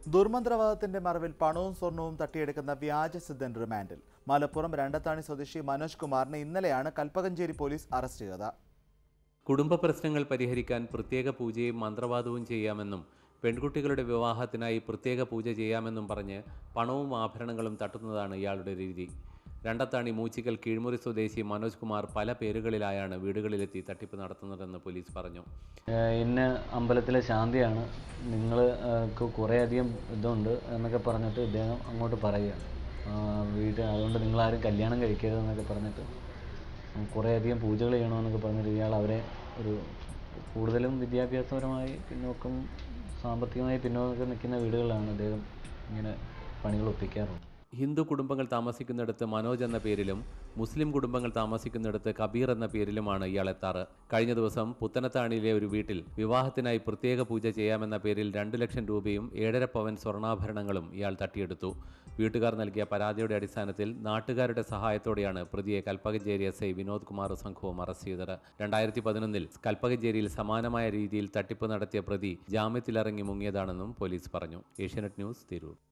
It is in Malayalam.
ദുർമന്ത്രവാദത്തിന്റെ മറവിൽ പണവും സ്വർണവും തട്ടിയെടുക്കുന്ന വ്യാജ സിദ്ധൻ റിമാൻഡിൽ മലപ്പുറം രണ്ടത്താണി സ്വദേശി മനോജ് കുമാറിനെ ഇന്നലെയാണ് കൽപ്പകഞ്ചേരി പോലീസ് അറസ്റ്റ് ചെയ്തത് കുടുംബ പ്രശ്നങ്ങൾ പരിഹരിക്കാൻ പ്രത്യേക പൂജയും മന്ത്രവാദവും ചെയ്യാമെന്നും പെൺകുട്ടികളുടെ വിവാഹത്തിനായി പ്രത്യേക പൂജ ചെയ്യാമെന്നും പറഞ്ഞ് പണവും ആഭരണങ്ങളും തട്ടുന്നതാണ് ഇയാളുടെ രീതി രണ്ടത്താണി മൂച്ചിക്കൽ കീഴ്മുറി സ്വദേശി മനോജ് കുമാർ പല പേരുകളിലായാണ് വീടുകളിലെത്തി തട്ടിപ്പ് നടത്തുന്നതെന്ന് പോലീസ് പറഞ്ഞു ഏഹ് ഇന്ന അമ്പലത്തിലെ ശാന്തിയാണ് നിങ്ങൾ കുറേയധികം ഇതുണ്ട് എന്നൊക്കെ പറഞ്ഞിട്ട് ഇദ്ദേഹം അങ്ങോട്ട് പറയുക വീട് അതുകൊണ്ട് നിങ്ങളാരും കല്യാണം കഴിക്കരുത് എന്നൊക്കെ പറഞ്ഞിട്ട് കുറേയധികം പൂജകൾ ചെയ്യണമെന്നൊക്കെ പറഞ്ഞിട്ട് ഇയാൾ അവരെ ഒരു കൂടുതലും വിദ്യാഭ്യാസപരമായി പിന്നോക്കം സാമ്പത്തികമായി പിന്നോക്കം നിൽക്കുന്ന വീടുകളിലാണ് അദ്ദേഹം ഇങ്ങനെ പണികൾ ഒപ്പിക്കാറുള്ളത് ഹിന്ദു കുടുംബങ്ങൾ താമസിക്കുന്നിടത്ത് മനോജ് എന്ന പേരിലും മുസ്ലിം കുടുംബങ്ങൾ താമസിക്കുന്നിടത്ത് കബീർ എന്ന പേരിലുമാണ് ഇയാൾ എത്താറ് കഴിഞ്ഞ ദിവസം പുത്തനത്താണിയിലെ ഒരു വീട്ടിൽ വിവാഹത്തിനായി പ്രത്യേക പൂജ ചെയ്യാമെന്ന പേരിൽ രണ്ട് ലക്ഷം രൂപയും ഏഴര പവൻ സ്വർണ്ണാഭരണങ്ങളും ഇയാൾ തട്ടിയെടുത്തു വീട്ടുകാർ നൽകിയ പരാതിയുടെ അടിസ്ഥാനത്തിൽ നാട്ടുകാരുടെ സഹായത്തോടെയാണ് പ്രതിയെ കൽപ്പകഞ്ചേരി എസ് ഐ വിനോദ് കുമാർ സംഘവും അറസ്റ്റ് ചെയ്തത് രണ്ടായിരത്തി പതിനൊന്നിൽ കൽപ്പകഞ്ചേരിയിൽ സമാനമായ രീതിയിൽ തട്ടിപ്പ് നടത്തിയ പ്രതി ജാമ്യത്തിലിറങ്ങി മുങ്ങിയതാണെന്നും പോലീസ് പറഞ്ഞു ഏഷ്യാനെറ്റ് ന്യൂസ് തിരൂർ